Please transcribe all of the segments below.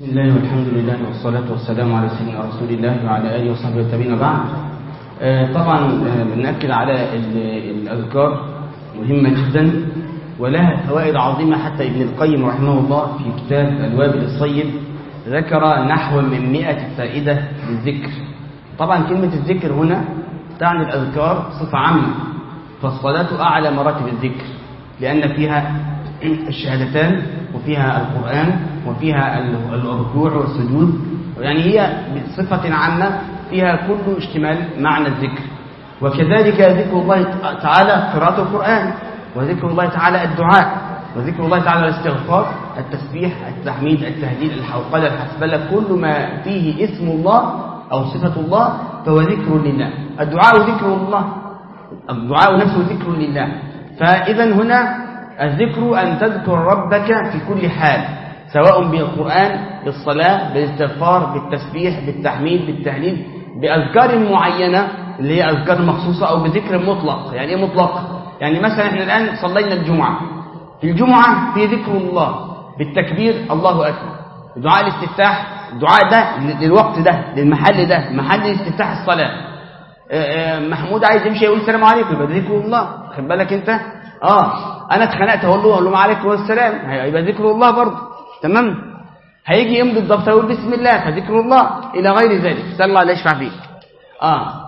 بسم الله والحمد لله والصلاة والسلام على سيدنا رسول الله وعلى آله وصحبه التابعين بعد آه، طبعا آه، بنأكد على ال- الأذكار مهمة جدا ولها فوائد عظيمة حتى ابن القيم رحمه الله في كتاب الوابل الصيب ذكر نحو من مئة فائدة للذكر طبعا كلمة الذكر هنا تعني الأذكار صفة عامة فالصلاة أعلى مراتب الذكر لأن فيها الشهادتان وفيها القرآن وفيها ال- الركوع والسجود يعني هي بصفة عامة فيها كل اشتمال معنى الذكر وكذلك ذكر الله تعالى قراءة القرآن وذكر الله تعالى الدعاء وذكر الله تعالى الاستغفار التسبيح التحميد التهليل الحوقلة الحسبلة كل ما فيه اسم الله أو صفة الله فهو ذكر لله الدعاء ذكر الله الدعاء نفسه ذكر لله فإذا هنا الذكر أن تذكر ربك في كل حال سواء بالقرآن بالصلاة بالاستغفار بالتسبيح بالتحميد بالتهليل بأذكار معينة اللي هي أذكار مخصوصة أو بذكر مطلق يعني إيه مطلق؟ يعني مثلا احنا الآن صلينا الجمعة في الجمعة في ذكر الله بالتكبير الله أكبر دعاء الاستفتاح الدعاء ده للوقت ده للمحل ده محل استفتاح الصلاة محمود عايز يمشي يقول السلام عليكم يبقى ذكر الله خد بالك انت اه انا اتخنقت اقول له اقول له عليكم السلام يبقى ذكر الله برضه تمام هيجي يمضي الضبط يقول بسم الله فذكر الله الى غير ذلك صلى الله عليه يشفع فيك اه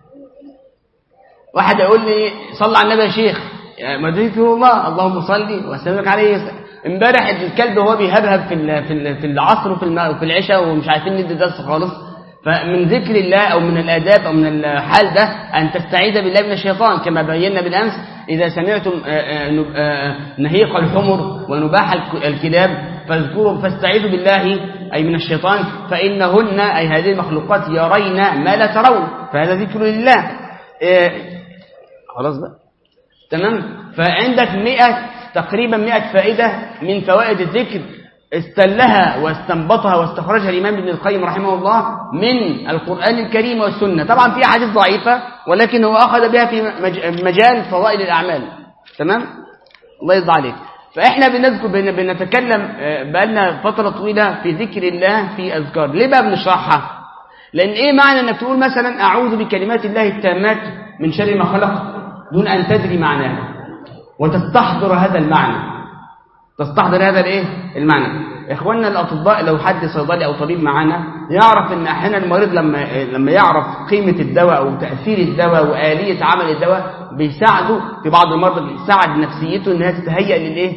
واحد يقول لي صلى على النبي يا شيخ ما ذكر الله اللهم صل وسلم عليه امبارح الكلب وهو بيهبهب في ال- في ال- في العصر وفي الم- وفي العشاء ومش عارفين ندي درس خالص فمن ذكر الله أو من الآداب أو من الحال ده أن تستعيذ بالله من الشيطان كما بينا بالأمس إذا سمعتم آه، آه، نب- آه، نهيق الحمر ونباح الك- الكلاب فاذكروا فاستعيذوا بالله أي من الشيطان فإنهن أي هذه المخلوقات يرين ما لا ترون فهذا ذكر لله آه، خلاص بقى تمام فعندك مئة تقريبا مئة فائدة من فوائد الذكر استلها واستنبطها واستخرجها الإمام ابن القيم رحمه الله من القرآن الكريم والسنة طبعا في أحاديث ضعيفة ولكن هو أخذ بها في مج- مجال فضائل الأعمال تمام الله يرضى عليك فإحنا بنذكر بن- بنتكلم آه، بقالنا فترة طويلة في ذكر الله في أذكار ليه بقى بنشرحها لأن إيه معنى أنك تقول مثلا أعوذ بكلمات الله التامات من شر ما خلق دون أن تدري معناه وتستحضر هذا المعنى تستحضر هذا الايه المعنى اخواننا الاطباء لو حد صيدلي او طبيب معانا يعرف ان احيانا المريض لما لما يعرف قيمه الدواء او تاثير الدواء واليه عمل الدواء بيساعده في بعض المرضى بيساعد نفسيته انها تتهيأ للايه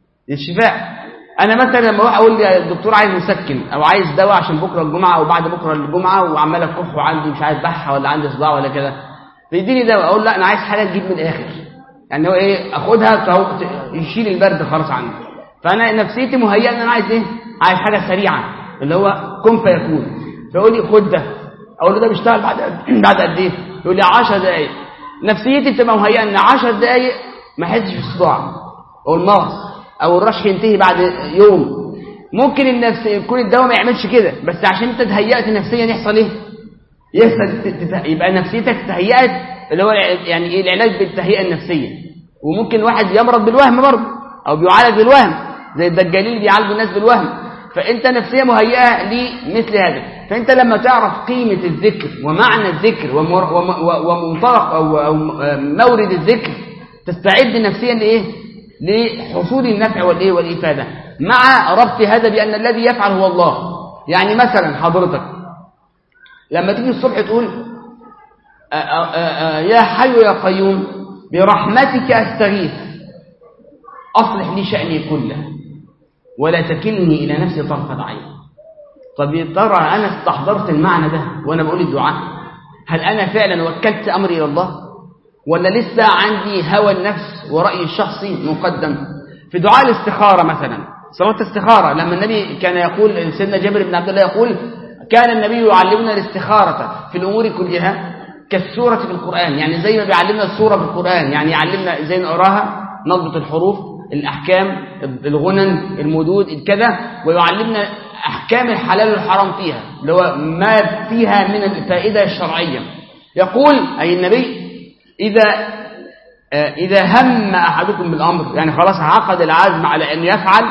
للشفاء انا مثلا لما اروح اقول للدكتور عايز مسكن او عايز دواء عشان بكره الجمعه او بعد بكره الجمعه وعمال اكح وعندي مش عارف بحه ولا عندي صداع ولا كده فيديني دواء اقول لا انا عايز حاجه تجيب من الاخر يعني هو ايه اخدها كهو يشيل البرد خالص عندي فانا نفسيتي مهيئه ان انا عايز ايه عايز حاجه سريعه اللي هو كن فيكون فيقول لي خد ده اقول له ده بيشتغل بعد بعد قد ايه يقول لي 10 دقائق نفسيتي بتبقى مهيئه ان 10 دقائق ما احسش بالصداع او المغص او الرشح ينتهي بعد يوم ممكن النفس يكون الدواء ما يعملش كده بس عشان انت تهيأت نفسيا يحصل ايه يحصل ت- ت- يبقى نفسيتك تهيأت اللي هو الع- يعني ايه العلاج بالتهيئه النفسيه وممكن واحد يمرض بالوهم برضه او بيعالج بالوهم زي الدجالين اللي بيعالجوا الناس بالوهم فانت نفسيه مهيئه لمثل هذا فانت لما تعرف قيمه الذكر ومعنى الذكر ومر- وم- و- ومنطلق او او مورد الذكر تستعد نفسيا لايه لحصول النفع والايه والافاده مع ربط هذا بان الذي يفعل هو الله يعني مثلا حضرتك لما تيجي الصبح تقول آآ آآ آآ يا حي يا قيوم برحمتك أستغيث أصلح لي شأني كله ولا تكلني إلى نفسي طرفة عين طب يا ترى أنا استحضرت المعنى ده وأنا بقول الدعاء هل أنا فعلا وكلت أمري إلى الله ولا لسه عندي هوى النفس ورأيي الشخصي مقدم في دعاء الاستخارة مثلا صلاة الاستخارة لما النبي كان يقول سيدنا جابر بن عبد الله يقول كان النبي يعلمنا الاستخارة في الأمور كلها كالسورة في القرآن يعني زي ما بيعلمنا السورة في القرآن يعني يعلمنا ازاي نقراها نضبط الحروف الأحكام الغنن المدود كذا ويعلمنا أحكام الحلال والحرام فيها اللي هو ما فيها من الفائدة الشرعية يقول أي النبي إذا آه، إذا هم أحدكم بالأمر يعني خلاص عقد العزم على أن يفعل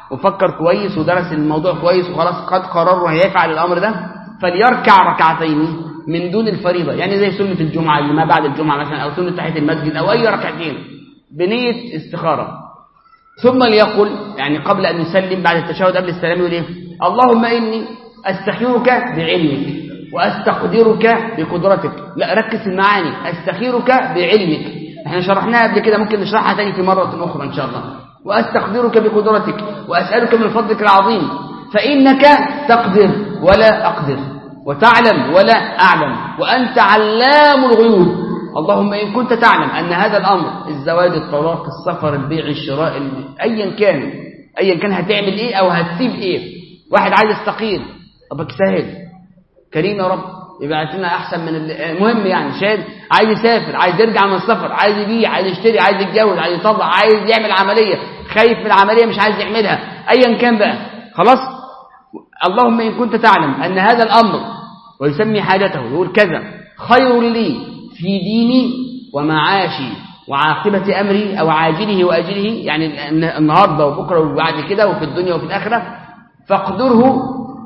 وفكر كويس ودرس الموضوع كويس وخلاص قد قرر هيفعل الأمر ده فليركع ركعتين من دون الفريضة يعني زي سنة الجمعة اللي ما بعد الجمعة مثلا أو سنة تحية المسجد أو أي ركعتين بنية استخارة ثم ليقل يعني قبل أن يسلم بعد التشهد قبل السلام يقول إيه اللهم إني أستخيرك بعلمك وأستقدرك بقدرتك لا ركز المعاني أستخيرك بعلمك احنا شرحناها قبل كده ممكن نشرحها تاني في مرة أخرى إن شاء الله وأستقدرك بقدرتك وأسألك من فضلك العظيم فإنك تقدر ولا أقدر وتعلم ولا أعلم وأنت علام الغيوب اللهم إن كنت تعلم أن هذا الأمر الزواج الطلاق السفر البيع الشراء أيا كان أيا كان هتعمل إيه أو هتسيب إيه واحد عايز يستقيل ربك سهل كريم يا رب يبعت لنا أحسن من المهم يعني شاد عايز يسافر عايز يرجع من السفر عايز يبيع عايز يشتري عايز يتجوز عايز يطلع عايز يعمل عملية خايف من العملية مش عايز يعملها أيا كان بقى خلاص اللهم إن كنت تعلم أن هذا الأمر ويسمي حاجته يقول كذا خير لي في ديني ومعاشي وعاقبة أمري أو عاجله وأجله يعني النهاردة وبكرة وبعد كده وفي الدنيا وفي الآخرة فاقدره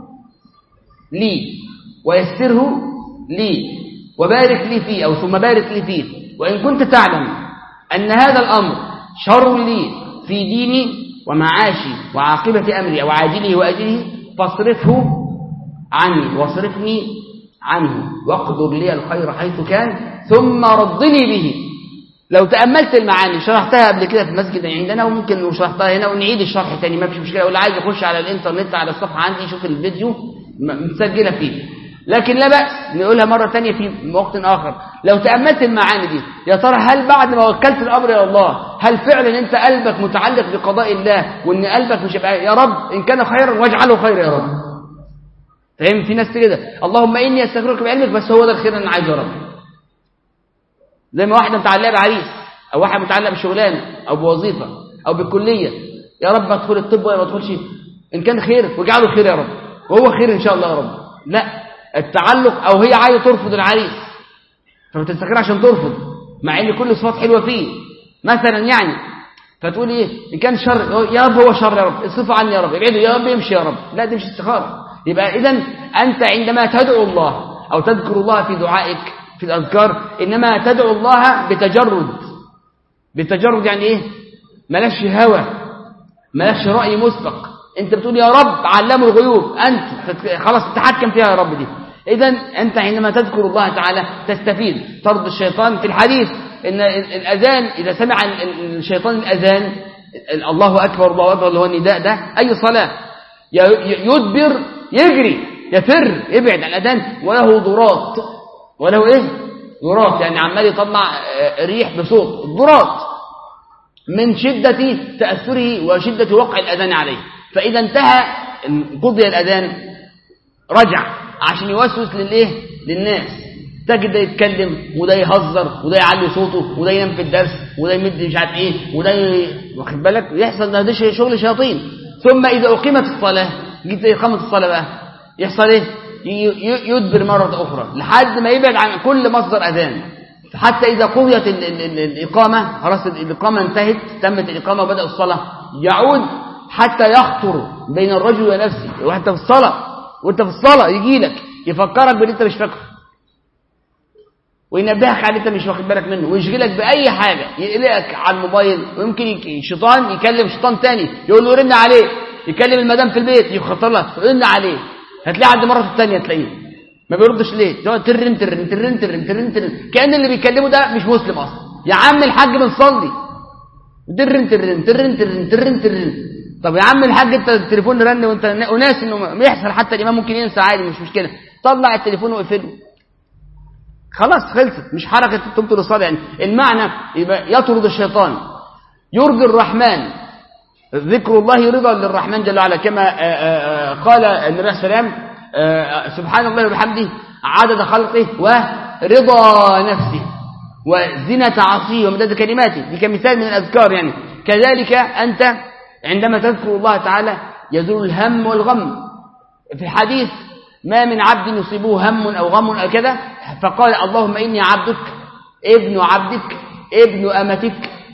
لي ويسره لي وبارك لي فيه أو ثم بارك لي فيه وإن كنت تعلم أن هذا الأمر شر لي في ديني ومعاشي وعاقبة أمري أو عاجله وأجله فاصرفه عني واصرفني عنه واقدر لي الخير حيث كان ثم ردني به لو تأملت المعاني شرحتها قبل كده في المسجد عندنا وممكن شرحتها هنا ونعيد الشرح تاني ما فيش مشكلة واللي عايز يخش على الانترنت على الصفحة عندي يشوف الفيديو متسجلة فيه لكن لا بأس نقولها مرة تانية في وقت آخر لو تأملت المعاني دي يا ترى هل بعد ما وكلت الأمر إلى الله هل فعلا أنت قلبك متعلق بقضاء الله وأن قلبك مش يبقى يا رب إن كان خيرا واجعله خير يا رب فاهم في ناس كده اللهم إني أستغفرك بعلمك بس هو ده الخير اللي أنا عايزه يا رب زي ما واحدة متعلقة بعريس أو واحد متعلق بشغلانة أو بوظيفة أو بكلية يا رب ادخل الطب ولا ما ادخلش إن كان خير واجعله خير يا رب وهو خير إن شاء الله يا رب لا التعلق أو هي عايزة ترفض العريس فبتستخير عشان ترفض مع ان كل صفات حلوة فيه مثلا يعني فتقول ايه ان كان شر يا رب هو شر يا رب اصرفه عني يا رب ابعده يا رب يمشي يا رب لا دي مش استخارة يبقى اذا انت عندما تدعو الله او تذكر الله في دعائك في الاذكار انما تدعو الله بتجرد بتجرد يعني ايه ملاش هوى ملاش رأي مسبق انت بتقول يا رب علموا الغيوب انت خلاص تتحكم فيها يا رب دي إذا أنت عندما تذكر الله تعالى تستفيد طرد الشيطان في الحديث إن الأذان إذا سمع الشيطان الأذان الله أكبر الله أكبر اللي هو النداء ده أي صلاة يدبر يجري يفر يبعد عن الأذان وله ضرات وله إيه ضرات يعني عمال يطلع ريح بصوت ضرات من شدة تأثره وشدة وقع الأذان عليه فإذا انتهى قضي الأذان رجع عشان يوسوس للايه للناس تجد ده يتكلم وده يهزر وده يعلي صوته وده ينام في الدرس وده يمد مش عارف ايه وده ي... واخد بالك يحصل ده, ده شغل شياطين ثم اذا اقيمت الصلاه جيت اقامه الصلاه بقى يحصل ايه يدبر مره اخرى لحد ما يبعد عن كل مصدر اذان حتى اذا قضيت ال ال ال الاقامه خلاص الاقامه انتهت تمت الاقامه وبدا الصلاه يعود حتى يخطر بين الرجل ونفسه وانت في الصلاه وانت في الصلاة يجي لك يفكرك باللي انت مش فاكره وينبهك على اللي انت مش واخد بالك منه ويشغلك بأي حاجة يقلقك على الموبايل ويمكن الشيطان يكلم شيطان تاني يقول له رن عليه يكلم المدام في البيت يخطر لك رن عليه هتلاقيه عند مرته الثانيه تلاقيه ما بيردش ليه تقعد ترن ترن ترن ترن ترن ترن كأن اللي بيكلمه ده مش مسلم اصلا يا عم الحاج بنصلي ترن ترن ترن ترن ترن ترن طب يا عم الحاج انت التليفون رن وانت وناس انه يحصل حتى الامام ممكن ينسى عادي مش مشكله طلع التليفون واقفله خلاص خلصت مش حركه تبطل الصلاه يعني المعنى يبقى يطرد الشيطان يرضي الرحمن ذكر الله رضا للرحمن جل وعلا كما قال النبي عليه السلام سبحان الله وبحمده عدد خلقه ورضا نفسه وزنة عصيه ومداد كلماته دي كمثال من الأذكار يعني كذلك أنت عندما تذكر الله تعالى يزول الهم والغم في حديث ما من عبد يصيبه هم أو غم أو كذا فقال اللهم إني عبدك ابن عبدك ابن أمتك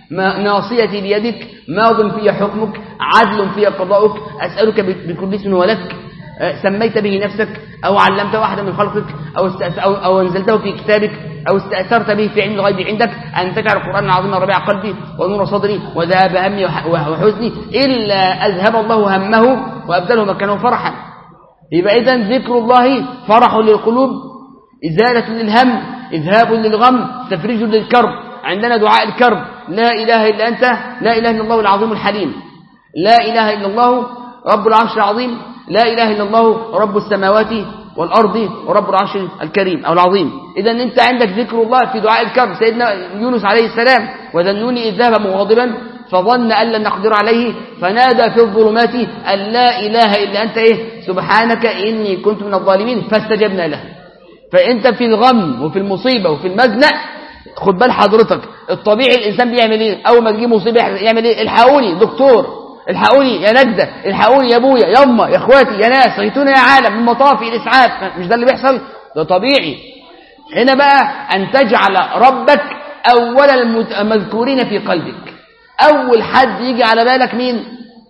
ناصيتي بيدك ماض في حكمك عدل في قضاؤك أسألك بكل اسم ولك أه، سميت به نفسك أو علمت واحدا من خلقك أو, أو, أو أنزلته في كتابك أو استأثرت به في علم الغيب عندك أن تجعل القرآن العظيم ربيع قلبي ونور صدري وذهب همي وحزني إلا أذهب الله همه وأبدله مكانه فرحا يبقى إذن ذكر الله فرح للقلوب إزالة للهم إذهاب للغم تفريج للكرب عندنا دعاء الكرب لا إله إلا أنت لا إله إلا الله العظيم الحليم لا إله إلا الله رب العرش العظيم لا إله إلا الله رب السماوات والأرض ورب العرش الكريم أو العظيم إذا أنت عندك ذكر الله في دعاء الكرب سيدنا يونس عليه السلام وذنوني إذ ذهب مغاضبا فظن أن لن نقدر عليه فنادى في الظلمات أن لا إله إلا أنت إيه سبحانك إني كنت من الظالمين فاستجبنا له فأنت في الغم وفي المصيبة وفي المزنق خد بال حضرتك الطبيعي الإنسان بيعمل إيه أول ما تجي مصيبة يعمل إيه الحقوني دكتور الحقوني يا نجدة الحقوني يا ابويا يما يا اخواتي يا ناس غيتونا يا عالم من مطافي الاسعاف مش ده اللي بيحصل ده طبيعي هنا بقى ان تجعل ربك اول المذكورين في قلبك اول حد يجي على بالك مين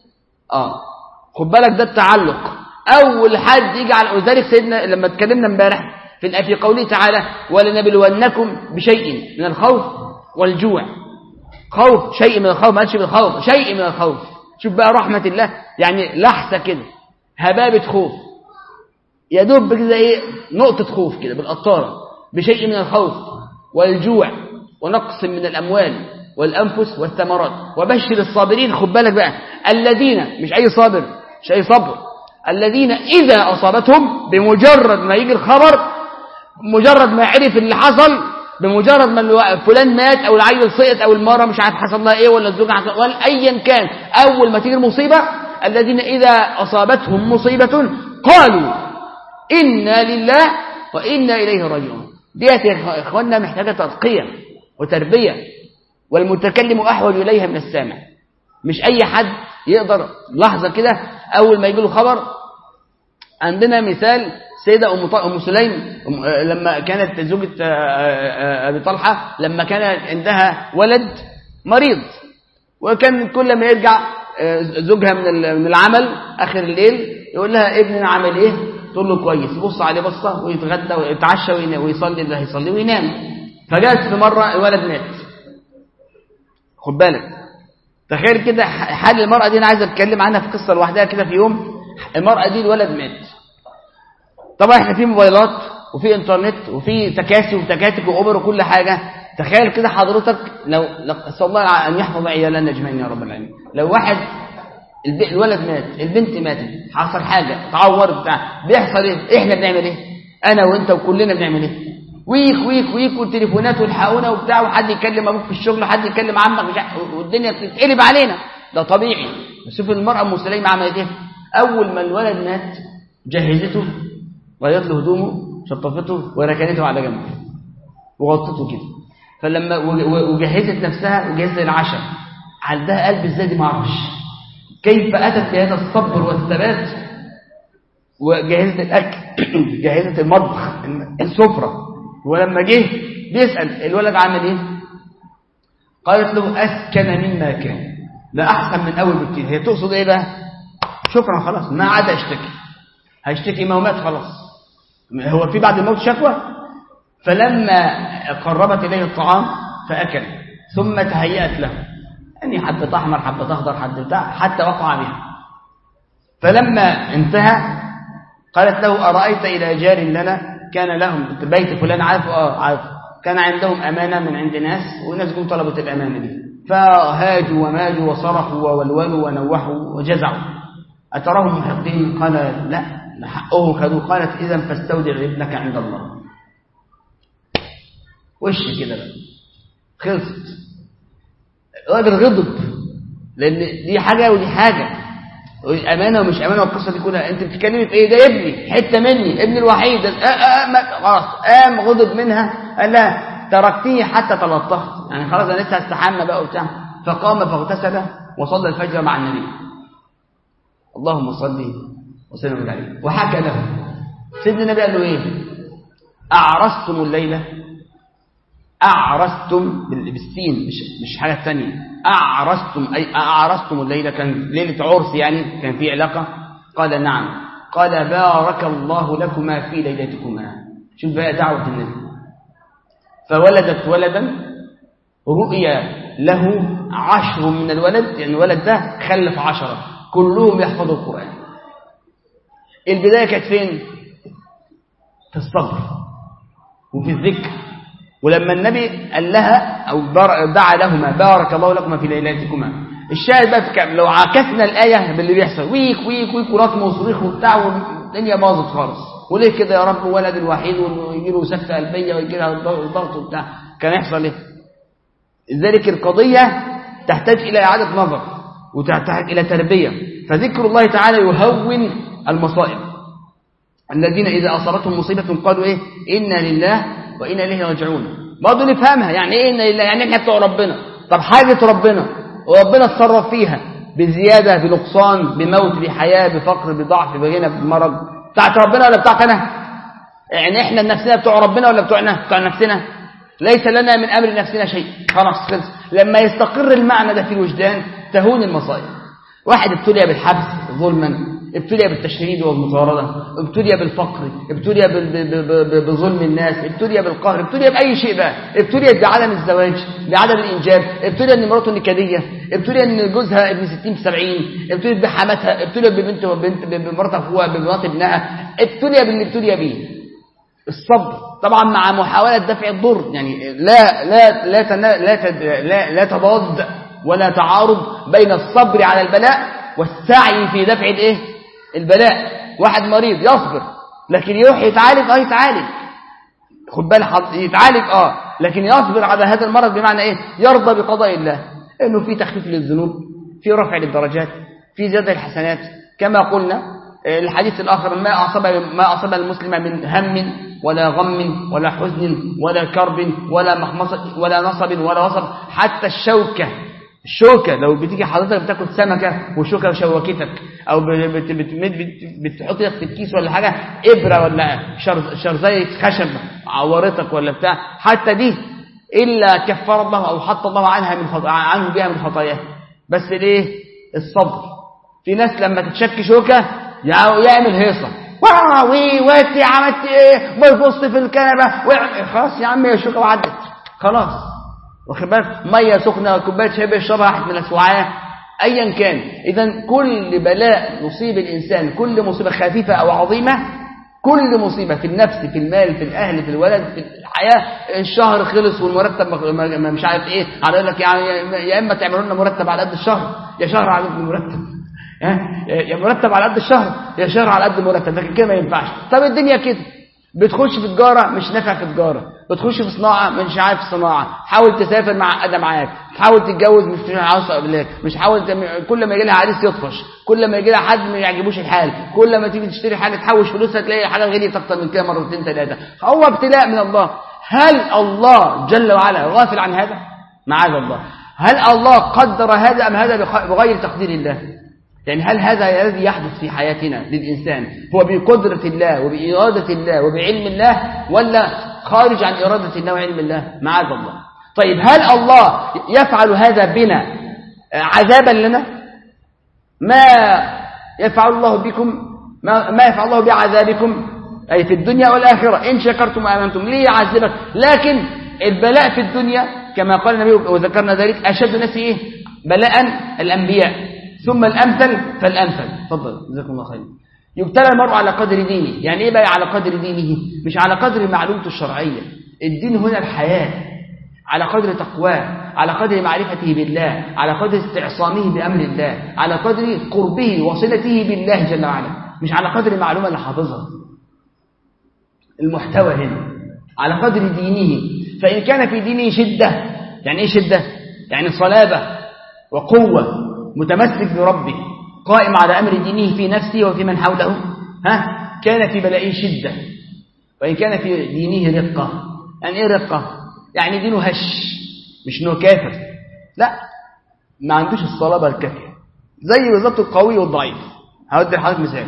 اه خد بالك ده التعلق اول حد يجي على ولذلك سيدنا لما اتكلمنا امبارح في في قوله تعالى ولنبلونكم بشيء من الخوف والجوع خوف شيء من الخوف ما قالش من الخوف شيء من الخوف شوف بقى رحمة الله يعني لحظة كده هبابة خوف يا دوب كده ايه نقطة خوف كده بالقطارة بشيء من الخوف والجوع ونقص من الأموال والأنفس والثمرات وبشر الصابرين خد بالك بقى الذين مش أي صابر مش أي صبر الذين إذا أصابتهم بمجرد ما يجي الخبر مجرد ما عرف اللي حصل بمجرد ما فلان مات او العيل سقط او المرأة مش عارف حصل لها ايه ولا الزوج حصل ولا ايا كان اول ما تيجي المصيبة الذين اذا اصابتهم مصيبة قالوا انا لله وانا اليه راجعون ديت يا اخواننا محتاجة ترقية وتربية والمتكلم احوج اليها من السامع مش اي حد يقدر لحظة كده اول ما يجي له خبر عندنا مثال سيدة أم, أم سليم لما كانت زوجة أبي طلحة لما كان عندها ولد مريض وكان كل ما يرجع زوجها من من العمل آخر الليل يقول لها ابننا عمل إيه تقول له كويس يبص عليه بصة ويتغدى ويتعشى ويصلي اللي هيصلي وينام فجاءت في مرة الولد مات خد بالك تخيل كده حال المرأة دي أنا عايز أتكلم عنها في قصة لوحدها كده في يوم المرأة دي الولد مات طبعا احنا في موبايلات وفي انترنت وفي تكاسي وتكاتك واوبر وكل حاجة تخيل كده حضرتك لو نسال الله ان يحفظ عيالنا اجمعين يا رب العالمين لو واحد الولد مات البنت ماتت حصل حاجة تعور بتاع بيحصل ايه احنا بنعمل ايه انا وانت وكلنا بنعمل ايه ويك ويك ويك والتليفونات والحقونا وبتاع وحد يكلم ابوك في الشغل وحد يكلم عمك والدنيا بتتقلب علينا ده طبيعي شوف المرأة ام سليمة عملت ايه اول ما الولد مات جهزته غيرت له هدومه شطفته وركنته على جنب وغطته كده فلما وجهزت نفسها وجهزت العشاء عندها قلب ازاي دي ما اعرفش كيف اتت بهذا الصبر والثبات وجهزت الاكل جهزت المطبخ السفره ولما جه بيسال الولد عمل ايه قالت له اسكن مما كان لا احسن من اول بكتير هي تقصد ايه بقى شكرا خلاص ما عاد اشتكي هيشتكي ما مات خلاص هو في بعد الموت شكوى فلما قربت إليه الطعام فأكل ثم تهيأت له يعني حبة أحمر حبة أخضر حبة بتاع حتى وقع بها فلما انتهى قالت له أرأيت إلى جار لنا كان لهم بيت فلان عارف آه عارف كان عندهم أمانة من عند ناس وناس جم طلبت الأمانة دي فهاجوا وماجوا وصرخوا وولولوا ونوحوا وجزعوا أتراهم محقين قال لا حقهم خدوه قالت إذا فاستودع ابنك عند الله وش كده بقى خلصت الراجل غضب لأن دي حاجة ودي حاجة أمانة ومش أمانة والقصة دي كلها أنت بتتكلمي في إيه ده ابني حتة مني ابني الوحيد خلاص قام غضب منها قال لها تركتيه حتى تلطخت يعني خلاص أنا لسه هستحمى بقى وبتاع فقام فاغتسل وصلى الفجر مع النبي اللهم صل وسلم عليه وحكى له سيدنا النبي قال له ايه اعرستم الليله أعرستم بالسين مش, مش حاجة ثانية أعرستم أي أعرستم الليلة كان ليلة عرس يعني كان في علاقة قال نعم قال بارك الله لكما في ليلتكما شوف بقى دعوة النبي فولدت ولدا رؤيا له عشر من الولد يعني الولد ده خلف عشرة كلهم يحفظوا القرآن البداية كانت فين في الصبر وفي الذكر ولما النبي قال لها أو دعا لهما بارك الله لكما في ليلاتكما الشاهد بقى في لو عكسنا الآية باللي بيحصل ويك ويك ويك ورقم وصريخ وبتاع والدنيا باظت خالص وليه كده يا رب ولد الوحيد ويجي له سكتة قلبية ويجي له ضغط وبتاع كان يحصل ايه لذلك القضية تحتاج إلى إعادة نظر وتحتاج إلى تربية فذكر الله تعالى يهون المصائب الذين إذا أصابتهم مصيبة قالوا إيه إنا لله وإنا إليه راجعون برضه نفهمها يعني إيه إنا لله يعني إحنا بتوع ربنا طب حاجة ربنا وربنا اتصرف فيها بزيادة بنقصان بموت بحياة بفقر بضعف بغنى بمرض بتاعت ربنا ولا بتاعت أنا يعني إحنا نفسنا بتوع ربنا ولا بتوعنا بتوع نفسنا ليس لنا من أمر نفسنا شيء خلاص خلص لما يستقر المعنى ده في الوجدان تهون المصائب واحد ابتلي بالحبس ظلما ابتلي بالتشريد والمطاردة ابتلي بالفقر ابتلي بظلم الناس ابتلي بالقهر ابتلي بأي شيء بقى ابتلي بعدم الزواج بعدم الإنجاب ابتلي أن مراته نكدية ابتلي أن جوزها ابن 60 في 70 ابتلي بحماتها ابتلي ببنت وبنت بمرات أخوها بمرات ابنها ابتلي باللي ابتلي به الصبر طبعا مع محاولة دفع الضر يعني لا لا لا لا لا, لا, لا تضاد ولا تعارض بين الصبر على البلاء والسعي في دفع الايه البلاء واحد مريض يصبر لكن يروح يتعالج اه يتعالج خد بالك يتعالج اه لكن يصبر على هذا المرض بمعنى ايه يرضى بقضاء الله انه في تخفيف للذنوب في رفع للدرجات في زياده الحسنات كما قلنا الحديث الآخر ما أصاب ما أصاب المسلم من هم ولا غم ولا حزن ولا كرب ولا محمصة ولا نصب ولا وصب حتى الشوكة الشوكة لو بتيجي حضرتك بتاكل سمكة وشوكة شوكتك أو بتحط في الكيس ولا حاجة إبرة ولا شرزية خشب عورتك ولا بتاع حتى دي إلا كفر الله أو حط الله عنها من عنه بها من خطاياه بس ليه الصبر في ناس لما تتشك شوكة يعمل هيصة وي وانت عملت ايه بيبص في الكنبه خلاص يا عم هي شوكه وعدت خلاص واخد بالك ميه سخنه كوبايه شاي بيشربها واحد من الاسوعيه ايا كان اذا كل بلاء يصيب الانسان كل مصيبه خفيفه او عظيمه كل مصيبه في النفس في المال في الاهل في الولد في الحياه الشهر خلص والمرتب مش عارف ايه على لك يعني يا اما تعملوا لنا مرتب على قد الشهر يا شهر على قد المرتب يا مرتب على قد الشهر يا شهر على قد المرتب لكن كده ما ينفعش طب الدنيا كده بتخش في تجارة مش نافع في تجارة بتخش في صناعة مش عارف صناعة حاول تسافر مع أدى معاك تحاول تتجوز مش عاوز قبلك مش حاول تم... كل ما يجي لها عريس يطفش كل ما يجي لها حد ما يعجبوش الحال كل ما تيجي تشتري حاجة تحوش فلوسها تلاقي حاجة غليت أكتر من كده مرتين ثلاثة هو ابتلاء من الله هل الله جل وعلا غافل عن هذا معاذ الله هل الله قدر هذا أم هذا بغير تقدير الله يعني هل هذا الذي يحدث في حياتنا للإنسان هو بقدرة الله وبإرادة الله وبعلم الله ولا خارج عن إرادة الله وعلم الله معاذ الله طيب هل الله يفعل هذا بنا عذابا لنا ما يفعل الله بكم ما, ما يفعل الله بعذابكم أي في الدنيا والآخرة إن شكرتم وآمنتم ليه يعذبك لكن البلاء في الدنيا كما قال النبي وذكرنا ذلك أشد الناس إيه بلاء الأنبياء ثم الأمثل فالأمثل تفضل جزاكم الله خير يبتلى المرء على قدر دينه يعني إيه بقى على قدر دينه مش على قدر معلومته الشرعية الدين هنا الحياة على قدر تقواه على قدر معرفته بالله على قدر استعصامه بأمر الله على قدر قربه وصلته بالله جل وعلا مش على قدر المعلومة اللي حافظها المحتوى هنا على قدر دينه فإن كان في دينه شدة يعني إيه شدة؟ يعني صلابة وقوة متمسك بربه قائم على أمر دينه في نفسه وفي من حوله ها كان في بلائه شدة وإن كان في دينه رقة يعني إيه رقة يعني دينه هش مش انه كافر لا ما عندوش الصلابة الكافية زي بالظبط القوي والضعيف هودي لحضرتك مثال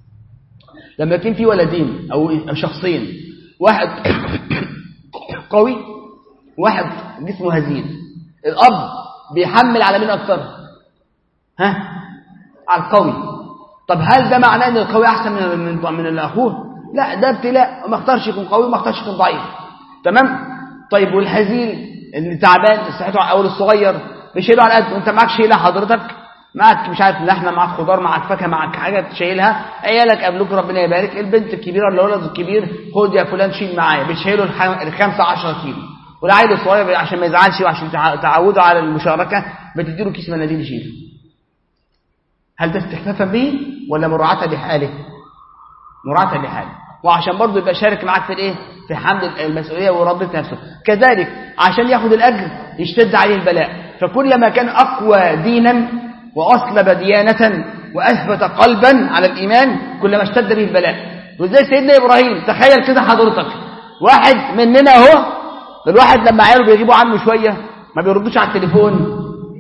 لما يكون في ولدين أو شخصين واحد قوي واحد جسمه هزيل الأب بيحمل على مين أكتر ها على القوي طب هل ده معناه ان القوي احسن من من من اخوه لا ده ابتلاء ما اختارش يكون قوي ما اختارش يكون ضعيف تمام طيب والهزيل اللي تعبان صحته او الصغير بيشيله على قد وانت معاك شيله حضرتك معاك مش عارف لحمه معاك خضار معاك فاكهه معاك حاجه تشيلها عيالك قبلك ربنا يبارك البنت الكبيره ولا الولد الكبير خد يا فلان شيل معايا بتشيله الخمسة 10 كيلو والعيل الصغير عشان ما يزعلش وعشان تعودوا على المشاركه بتديله كيس مناديل يشيله هل ده استخفافا به ولا مراعاه لحاله مراعاه لحاله وعشان برضه يبقى شارك معاك في الايه في حمل المسؤوليه وربط نفسه كذلك عشان ياخد الاجر يشتد عليه البلاء فكلما كان اقوى دينا واصلب ديانه واثبت قلبا على الايمان كلما اشتد به البلاء وزي سيدنا ابراهيم تخيل كده حضرتك واحد مننا اهو الواحد لما عياله بيجيبوا عنه شويه ما بيردوش على التليفون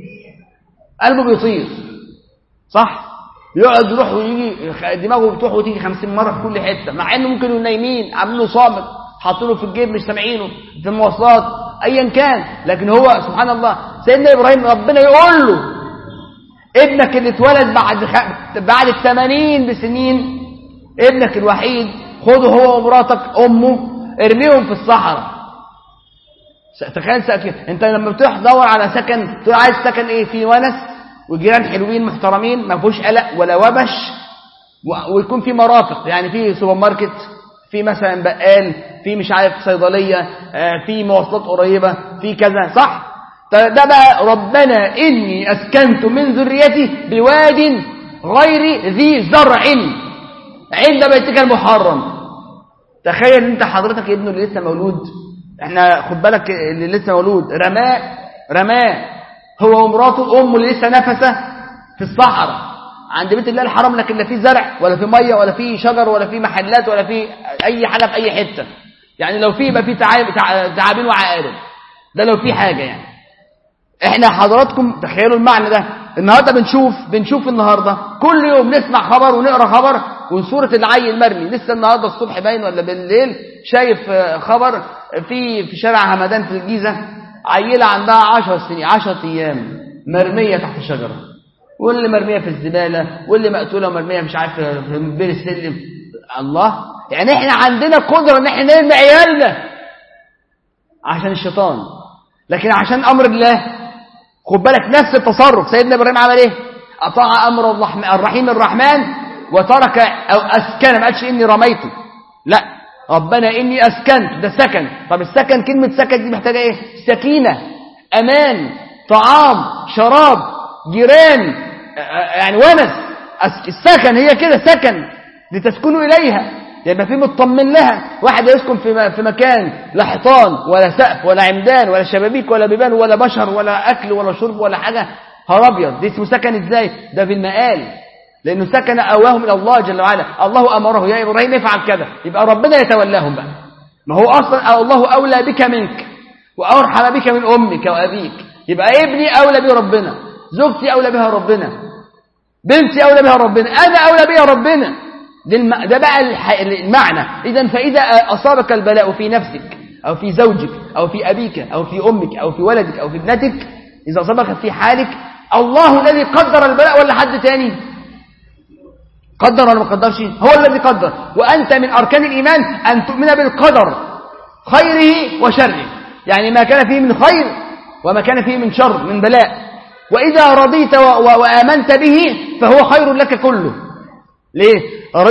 قلبه بيطير صح يقعد يروح ويجي دماغه بتروح وتيجي 50 مره في كل حته مع انه ممكن يكونوا نايمين عاملين له صامت حاطينه في الجيب مش سامعينه في المواصلات ايا كان لكن هو سبحان الله سيدنا ابراهيم ربنا يقول له ابنك اللي اتولد بعد خ... بعد ال 80 بسنين ابنك الوحيد خده هو ومراتك امه ارميهم في الصحراء تخيل سكن انت لما بتروح تدور على سكن تقول عايز سكن ايه في ونس وجيران حلوين محترمين ما فيهوش قلق ولا وبش ويكون في مرافق يعني في سوبر ماركت في مثلا بقال في مش عارف صيدليه في مواصلات قريبه في كذا صح ده بقى ربنا اني اسكنت من ذريتي بواد غير ذي زرع عند بيتك المحرم تخيل انت حضرتك ابنه اللي لسه مولود احنا خد بالك اللي لسه مولود رماه رماه هو ومراته امه اللي لسه نفسه في الصحراء عند بيت الله الحرام لكن لا في زرع ولا في ميه ولا في شجر ولا في محلات ولا في اي حاجه في اي حته يعني لو في يبقى في تعابين وعقارب ده لو في حاجه يعني احنا حضراتكم تخيلوا المعنى ده النهارده بنشوف بنشوف النهارده كل يوم نسمع خبر ونقرا خبر وصوره العيل مرمي لسه النهارده الصبح باين ولا بالليل شايف خبر في في شارع همدان في الجيزه عيله عندها 10 سنين 10 ايام مرميه تحت شجره واللي مرميه في الزباله واللي مقتوله ومرميه مش عارف في بين السلم الله يعني احنا عندنا قدره ان احنا نرمي عيالنا عشان الشيطان لكن عشان امر الله خد بالك نفس التصرف سيدنا ابراهيم عمل ايه اطاع امر الرحيم الرحمن وترك او اسكن ما قالش اني رميته لا ربنا اني اسكنت ده سكن طب السكن كلمه سكن دي محتاجه ايه سكينه امان طعام شراب جيران يعني ونس السكن هي كده سكن لتسكنوا اليها يبقى في مطمن لها واحد يسكن في في مكان لا حيطان ولا سقف ولا عمدان ولا شبابيك ولا بيبان ولا بشر ولا اكل ولا شرب ولا حاجه نهار ابيض دي اسمه سكن ازاي ده في المقال لانه سكن اواهم الى الله جل وعلا الله امره يا ابراهيم افعل كذا يبقى ربنا يتولاهم بقى ما هو اصلا الله اولى بك منك وارحم بك من امك وابيك يبقى ابني اولى بي ربنا زوجتي اولى بها ربنا بنتي اولى بها ربنا انا اولى بها ربنا ده بقى المعنى اذا فاذا اصابك البلاء في نفسك او في زوجك او في ابيك او في امك او في ولدك او في ابنتك اذا اصابك في حالك الله الذي قدر البلاء ولا حد تاني قدر ولا ما قدرش هو الذي قدر وانت من اركان الايمان ان تؤمن بالقدر خيره وشره يعني ما كان فيه من خير وما كان فيه من شر من بلاء واذا رضيت وامنت به فهو خير لك كله ليه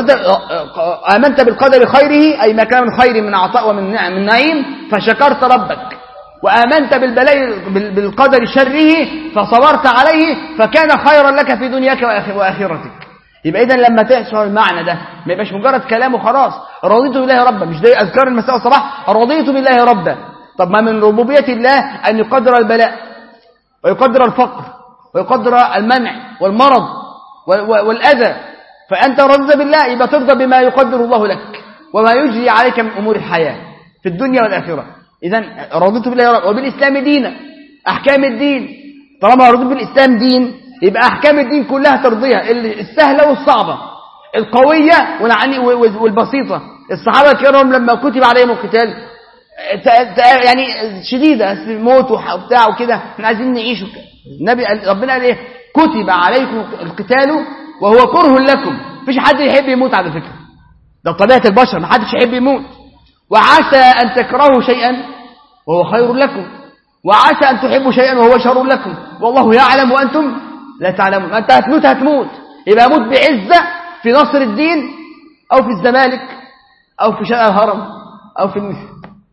آمنت بالقدر خيره أي ما كان من خير من عطاء ومن من نعيم فشكرت ربك وآمنت بالبلاء بالقدر شره فصبرت عليه فكان خيرا لك في دنياك وآخرتك يبقى إذا لما تشعر المعنى ده ما يبقاش مجرد كلام وخلاص رضيت بالله ربا مش ده أذكار المساء والصباح رضيت بالله ربا طب ما من ربوبية الله أن يقدر البلاء ويقدر الفقر ويقدر المنع والمرض والأذى فأنت رضيت بالله يبقى ترضى بما يقدر الله لك وما يجري عليك من أمور الحياة في الدنيا والآخرة إذا رضيت بالله رب وبالإسلام دينا أحكام الدين طالما رضيت بالإسلام دين يبقى أحكام الدين كلها ترضيها السهلة والصعبة القوية والبسيطة الصحابة الكرام لما كتب عليهم القتال يعني شديدة موت وبتاع وكده احنا عايزين نعيش النبي ربنا قال ايه كتب عليكم القتال وهو كره لكم مفيش حد يحب يموت على فكرة ده طبيعة البشر ما حدش يحب يموت وعسى أن تكرهوا شيئا وهو خير لكم وعسى أن تحبوا شيئا وهو شر لكم والله يعلم وأنتم لا تعلمون ما أنت هتموت هتموت يبقى موت بعزة في نصر الدين أو في الزمالك أو في شارع الهرم أو في النساء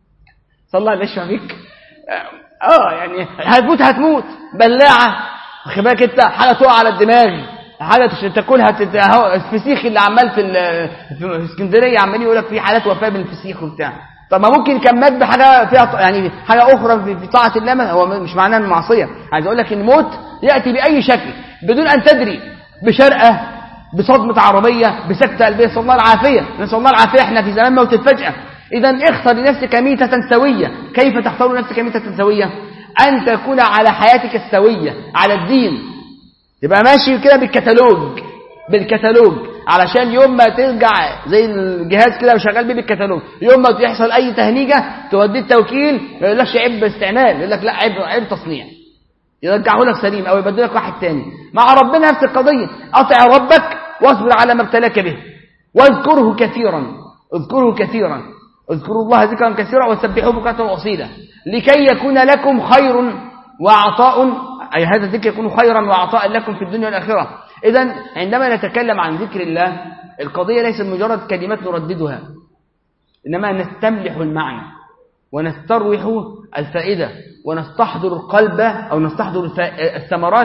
صلى الله عليه بيك اه يعني هتموت هتموت بلاعة واخد بالك انت حاجة تقع على الدماغ حاجة تاكلها الفسيخ اللي عمال في في اسكندرية عمال يقول لك في حالات وفاة بالفسيخ وبتاع طب ما ممكن كان مات بحاجة فيها يعني حاجة أخرى في طاعة الله هو مش معناه المعصية عايز أقول لك الموت يأتي بأي شكل بدون أن تدري بشرقة بصدمة عربية بسكتة قلبية نسأل الله العافية نسأل الله العافية احنا في زمان موت الفجأة إذا اختر لنفسك ميتة سوية كيف تختار لنفسك ميتة سوية أن تكون على حياتك السوية على الدين تبقى ماشي كده بالكتالوج بالكتالوج علشان يوم ما ترجع زي الجهاز كده وشغال بيه بالكتالوج يوم ما يحصل أي تهنيجة توديه التوكيل ما يقولكش عيب استعمال يقول لك لا عيب عيب تصنيع يرجعه لك سليم أو يبدل لك واحد تاني مع ربنا نفس القضية أطع ربك واصبر على ما ابتلاك به واذكره كثيرا اذكره كثيرا اذكروا الله ذكرا كثيرا وسبحوه بكرة وأصيلا لكي يكون لكم خير وعطاء أي هذا الذكر يكون خيرا وعطاء لكم في الدنيا والآخرة إذا عندما نتكلم عن ذكر الله القضية ليست مجرد كلمات نرددها إنما نستملح المعنى ونستروح الفائدة ونستحضر القلب أو نستحضر الثمرات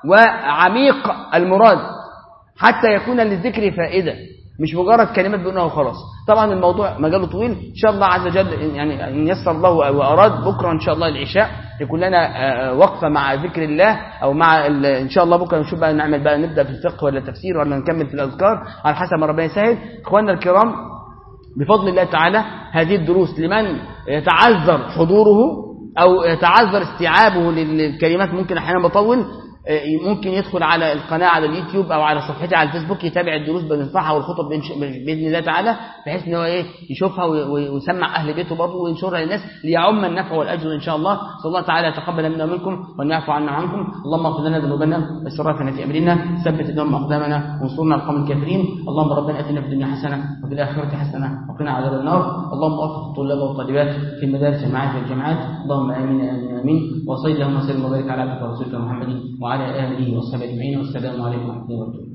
وعميق المراد حتى يكون للذكر فائدة مش مجرد كلمات بنقولها وخلاص طبعا الموضوع مجاله طويل ان شاء الله عز وجل يعني ان يسر الله واراد بكره ان شاء الله العشاء يكون لنا وقفه مع ذكر الله او مع ان شاء الله بكره نشوف بقى نعمل بقى نبدا في الفقه ولا التفسير ولا نكمل في الاذكار على حسب ما ربنا يسهل اخواننا الكرام بفضل الله تعالى هذه الدروس لمن يتعذر حضوره او يتعذر استيعابه للكلمات ممكن احيانا بطول ممكن يدخل على القناة على اليوتيوب أو على صفحتي على الفيسبوك يتابع الدروس بنصحها والخطب بإذن الله تعالى بحيث ان هو إيه يشوفها ويسمع أهل بيته برضه وينشرها للناس ليعم النفع والأجر إن شاء الله صلى الله تعالى يتقبل منا ومنكم وأن يعفو عنا وعنكم اللهم اغفر لنا ذنوبنا وإسرافنا في أمرنا ثبت اللهم أقدامنا وانصرنا على القوم الكافرين اللهم ربنا أتنا في الدنيا حسنة وفي الآخرة حسنة وقنا عذاب النار اللهم وفق الطلاب والطالبات في المدارس والجامعات والجامعات اللهم آمين آمين آمين وصلي اللهم وسلم وبارك على عبدك ورسولك محمد وعلى آله وصحبه أجمعين والسلام عليكم ورحمة الله وبركاته